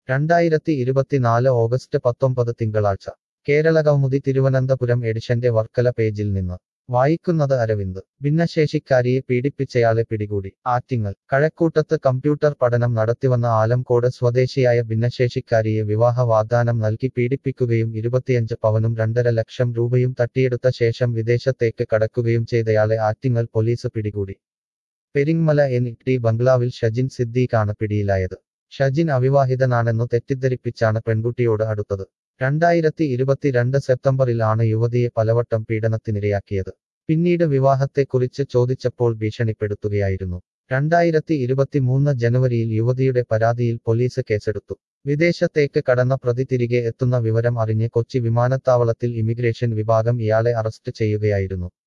രണ്ടായിരത്തി ഇരുപത്തിനാല് ഓഗസ്റ്റ് പത്തൊമ്പത് തിങ്കളാഴ്ച കേരളകൗമുദി തിരുവനന്തപുരം എഡിഷന്റെ വർക്കല പേജിൽ നിന്ന് വായിക്കുന്നത് അരവിന്ദ് ഭിന്നശേഷിക്കാരിയെ പീഡിപ്പിച്ചയാളെ പിടികൂടി ആറ്റിങ്ങൽ കഴക്കൂട്ടത്ത് കമ്പ്യൂട്ടർ പഠനം നടത്തിവന്ന ആലംകോട് സ്വദേശിയായ ഭിന്നശേഷിക്കാരിയെ വിവാഹ വാഗ്ദാനം നൽകി പീഡിപ്പിക്കുകയും ഇരുപത്തിയഞ്ച് പവനും രണ്ടര ലക്ഷം രൂപയും തട്ടിയെടുത്ത ശേഷം വിദേശത്തേക്ക് കടക്കുകയും ചെയ്തയാളെ ആറ്റിങ്ങൽ പോലീസ് പിടികൂടി പെരിങ്മല എൻ ടി ബംഗ്ലാവിൽ ഷജിൻ സിദ്ദീഖാണ് പിടിയിലായത് ഷജിൻ അവിവാഹിതനാണെന്നു തെറ്റിദ്ധരിപ്പിച്ചാണ് പെൺകുട്ടിയോട് അടുത്തത് രണ്ടായിരത്തി ഇരുപത്തിരണ്ട് സെപ്റ്റംബറിൽ ആണ് യുവതിയെ പലവട്ടം പീഡനത്തിനിരയാക്കിയത് പിന്നീട് വിവാഹത്തെക്കുറിച്ച് ചോദിച്ചപ്പോൾ ഭീഷണിപ്പെടുത്തുകയായിരുന്നു രണ്ടായിരത്തി ഇരുപത്തിമൂന്ന് ജനുവരിയിൽ യുവതിയുടെ പരാതിയിൽ പോലീസ് കേസെടുത്തു വിദേശത്തേക്ക് കടന്ന പ്രതി തിരികെ എത്തുന്ന വിവരം അറിഞ്ഞ് കൊച്ചി വിമാനത്താവളത്തിൽ ഇമിഗ്രേഷൻ വിഭാഗം ഇയാളെ അറസ്റ്റ് ചെയ്യുകയായിരുന്നു